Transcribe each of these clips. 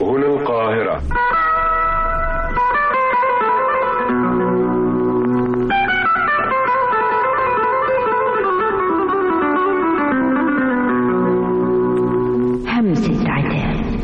هنا القاهرة همسة عتاب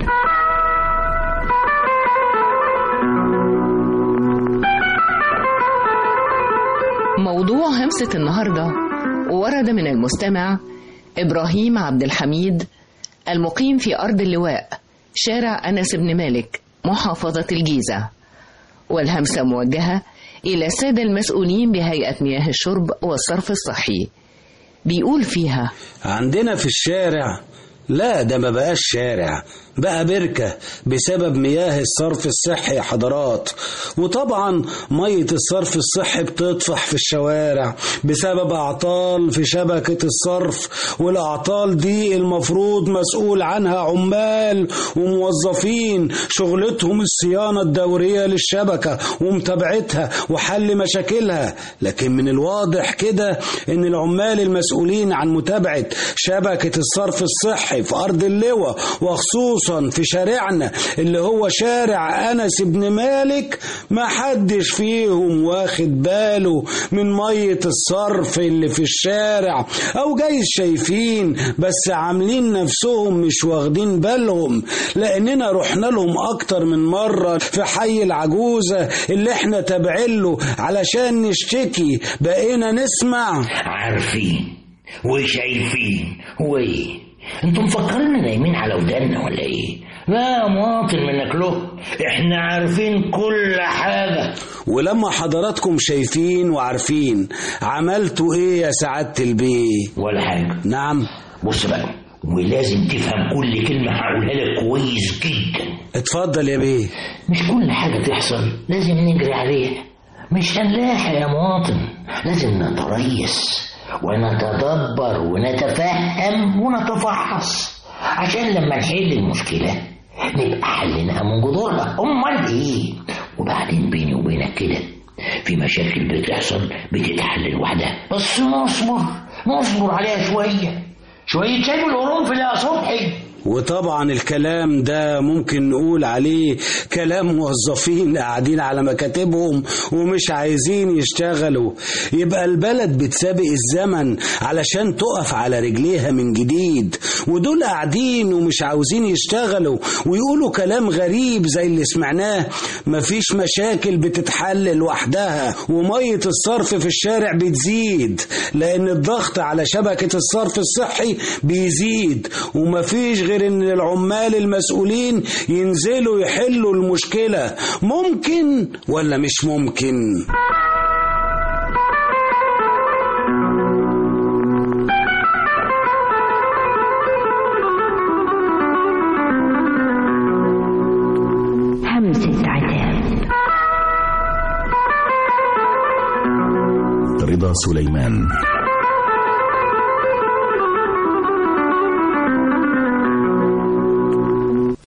موضوع همسة النهاردة ورد من المستمع إبراهيم عبد الحميد المقيم في أرض اللواء شارع أنس بن مالك محافظة الجيزة والهمسة موجهة إلى السادة المسؤولين بهيئة مياه الشرب والصرف الصحي بيقول فيها عندنا في الشارع لا ده ما بقاش شارع بقى بركة بسبب مياه الصرف الصحي يا حضرات وطبعا مية الصرف الصحي بتطفح في الشوارع بسبب أعطال في شبكة الصرف والأعطال دي المفروض مسؤول عنها عمال وموظفين شغلتهم الصيانة الدورية للشبكة ومتابعتها وحل مشاكلها لكن من الواضح كده ان العمال المسؤولين عن متابعة شبكة الصرف الصحي في أرض اللواء وخصوصا في شارعنا اللي هو شارع أنس بن مالك ما حدش فيهم واخد باله من مية الصرف اللي في الشارع أو جايز شايفين بس عاملين نفسهم مش واخدين بالهم لأننا رحنا لهم أكتر من مرة في حي العجوزة اللي احنا تابعين له علشان نشتكي بقينا نسمع عارفين وشايفين وايه انتوا مفكرين نايمين على ودانا ولا ايه لا مواطن منك له احنا عارفين كل حاجة ولما حضراتكم شايفين وعارفين عملتوا ايه يا سعادة البيه ولا حاجة نعم بص بقى ولازم تفهم كل كلمة هقولها لك كويس جدا اتفضل يا بيه مش كل حاجة تحصل لازم نجري عليها مش هنلاحق يا مواطن لازم نتريث ونتدبر ونتفهم ونتفحص عشان لما نحل المشكلة نبقى حليناها من جذورها أمال إيه وبعدين بيني وبينك كده في مشاكل بتحصل بتتحل لوحدها بس نصبر نصبر عليها شوية شوية شاي بالقرنفل يا صبحي وطبعا الكلام ده ممكن نقول عليه كلام موظفين قاعدين على مكاتبهم ومش عايزين يشتغلوا يبقى البلد بتسابق الزمن علشان تقف على رجليها من جديد ودول قاعدين ومش عاوزين يشتغلوا ويقولوا كلام غريب زي اللي سمعناه مفيش مشاكل بتتحل لوحدها ومية الصرف في الشارع بتزيد لأن الضغط على شبكة الصرف الصحي بيزيد ومفيش غير ان العمال المسؤولين ينزلوا يحلوا المشكلة ممكن ولا مش ممكن همسة عتاب رضا سليمان